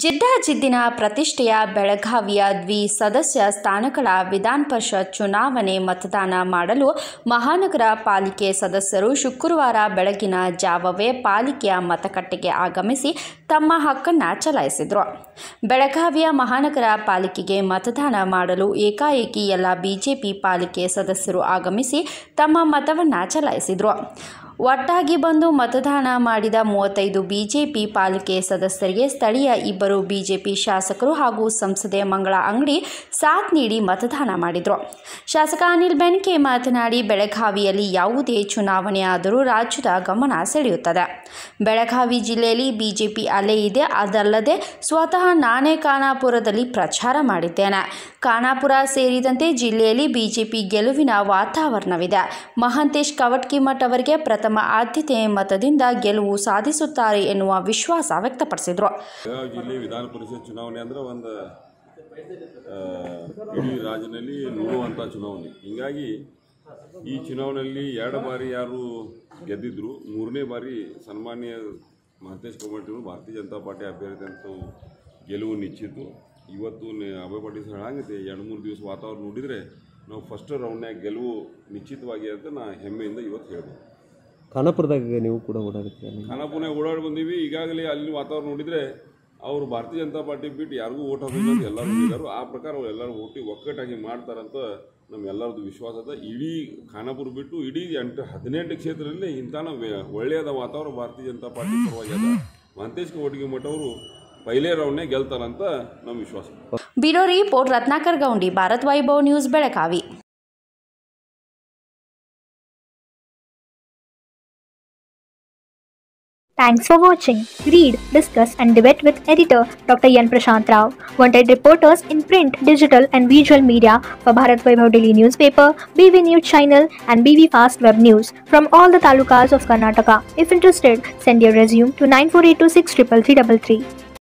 ಜಿದ್ದಾಜಿದ್ದಿನ ಪ್ರತಿಷ್ಠೆಯ ಬೆಳಗಾವಿಯ ದ್ವಿ ಸದಸ್ಯ ಸ್ಥಾನಗಳ ವಿಧಾನ ಪರಿಷತ್ ಚುನಾವಣೆ ಮತದಾನ ಮಾಡಲು ಮಹಾನಗರ ಪಾಲಿಕೆ ಸದಸ್ಯರು ಶುಕ್ರವಾರ ಬೆಳಗಿನ ಜಾವವೇ ಪಾಲಿಕೆಯ ಮತಗಟ್ಟೆಗೆ ಆಗಮಿಸಿ ತಮ್ಮ ಹಕ್ಕನ್ನು ಚಲಾಯಿಸಿದರು ಬೆಳಗಾವಿಯ ಮಹಾನಗರ ಪಾಲಿಕೆಗೆ ಮತದಾನ ಮಾಡಲು ಏಕಾಏಕಿ ಎಲ್ಲ ಬಿಜೆಪಿ ಪಾಲಿಕೆ ಸದಸ್ಯರು ಆಗಮಿಸಿ ತಮ್ಮ ಮತವನ್ನು ಚಲಾಯಿಸಿದರು ಒಟ್ಟಾಗಿ ಬಂದು ಮತದಾನ ಮಾಡಿದ ಮೂವತ್ತೈದು ಬಿಜೆಪಿ ಪಾಲಿಕೆ ಸದಸ್ಯರಿಗೆ ಸ್ಥಳೀಯ ಇಬ್ಬರು ಬಿಜೆಪಿ ಶಾಸಕರು ಹಾಗೂ ಸಂಸದೆ ಮಂಗಳ ಅಂಗಡಿ ಸಾಥ್ ನೀಡಿ ಮತದಾನ ಮಾಡಿದರು ಶಾಸಕ ಅನಿಲ್ ಬೆನ್ಕೆ ಮಾತನಾಡಿ ಬೆಳಗಾವಿಯಲ್ಲಿ ಯಾವುದೇ ಚುನಾವಣೆ ಆದರೂ ರಾಜ್ಯದ ಗಮನ ಸೆಳೆಯುತ್ತದೆ ಬೆಳಗಾವಿ ಜಿಲ್ಲೆಯಲ್ಲಿ ಬಿಜೆಪಿ ಅಲೆ ಇದೆ ಅದಲ್ಲದೆ ಸ್ವತಃ ನಾನೇ ಖಾನಾಪುರದಲ್ಲಿ ಪ್ರಚಾರ ಮಾಡಿದ್ದೇನೆ ಖಾನಾಪುರ ಸೇರಿದಂತೆ ಜಿಲ್ಲೆಯಲ್ಲಿ ಬಿಜೆಪಿ ಗೆಲುವಿನ ವಾತಾವರಣವಿದೆ ಮಹಂತೇಶ್ ಕವಟ್ಕಿಮಠ್ ಅವರಿಗೆ ಪ್ರಥಮ ಆದ್ಯತೆ ಮತದಿಂದ ಗೆಲುವು ಸಾಧಿಸುತ್ತಾರೆ ಎನ್ನುವ ವಿಶ್ವಾಸ ವ್ಯಕ್ತಪಡಿಸಿದರು ಬೆಳಗಾವಿ ಜಿಲ್ಲೆ ವಿಧಾನ ಪರಿಷತ್ ಚುನಾವಣೆ ಅಂದ್ರೆ ಒಂದು ಆ, ಇಡೀ ರಾಜ್ಯದಲ್ಲಿ ನೋಡುವಂಥ ಚುನಾವಣೆ ಹೀಗಾಗಿ ಈ ಚುನಾವಣೆಯಲ್ಲಿ ಎರಡು ಬಾರಿ ಯಾರು ಗೆದ್ದಿದ್ರು ಮೂರನೇ ಬಾರಿ ಸನ್ಮಾನ್ಯ ಮಹಂತೇಶ್ ಕಮಟರು ಭಾರತೀಯ ಜನತಾ ಪಾರ್ಟಿ ಅಭ್ಯರ್ಥಿ ಅಂತ ಗೆಲುವು ನಿಶ್ಚಿತ ಇವತ್ತು ನೆ- ಅಭಯ ಪಾಟೀಲ್ ಸರ್ ಹೇಳಂಗೈತೆ ಎರಡು ಮೂರು ದಿವಸ ವಾತಾವರಣ ನೋಡಿದರೆ ನಾವು ಫಸ್ಟ್ ರೌಂಡ್ನ್ಯಾಗ ಗೆಲುವು ನಿಶ್ಚಿತವಾಗಿ ಅಂತ ನಾ ಹೆಮ್ಮೆಯಿಂದ ಇವತ್ತು ಹೇಳ್ಬೋದು ಖಾನಾಪುರದಾಗ ನೀವು ಕೂಡ ಓಡಾಡ್ತೀರ ಖಾನಾಪುರ ಓಡಾಡಿ ಬಂದೀವಿ ಈಗಾಗಲೇ ಅಲ್ಲಿ ವಾತಾವರಣ ನೋಡಿದರೆ ಅವರು ಭಾರತೀಯ ಜನತಾ ಪಾರ್ಟಿ ಬಿಟ್ಟು ಯಾರಿಗೂ ಓಟ್ ಹಾಕಬೇಕು ಅಂತ ಎಲ್ಲರೂ ಹೇಳಿದ್ದಾರೆ ಆ ಪ್ರಕಾರ ಅವ್ರು ಎಲ್ಲರೂ ಒಟ್ಟಿ ಒಕ್ಕಟ್ಟಾಗಿ ಮಾಡ್ತಾರಂತ ನಮ್ಮ ಎಲ್ಲರದ್ದು ವಿಶ್ವಾಸ ಅದ ಇಡೀ ಖಾನಾಪುರ ಬಿಟ್ಟು ಇಡೀ ಎಂಟು ಹದಿನೆಂಟು ಕ್ಷೇತ್ರದಲ್ಲಿ ಇಂಥಾನ ವೇ- ಒಳ್ಳೆಯದ ವಾತಾವರಣ ಭಾರತೀಯ ಜನತಾ ಪಾರ್ಟಿ ಪರವಾಗಿ ಅದ ಮಹಂತೇಶ್ ಒಟ್ಟಿಗೆ ಮಠ ಅವರು ಪೈಲೇ ರೌಂಡ್ನೇ ಗೆಲ್ತಾರಂತ ನಮ್ಮ ವಿಶ್ವಾಸ bureau report Ratnakar Goundi Bharat Vaibhav news Belagavi Thanks for watching. Read, discuss, and debate with editor Dr. Yan Prashant Rao. Wanted reporters in print, digital, and visual media for Bharat Vaibhav Daily Newspaper, BV News Channel, and BV Fast Web News from all the talukas of Karnataka. If interested, send your resume to 9482633333.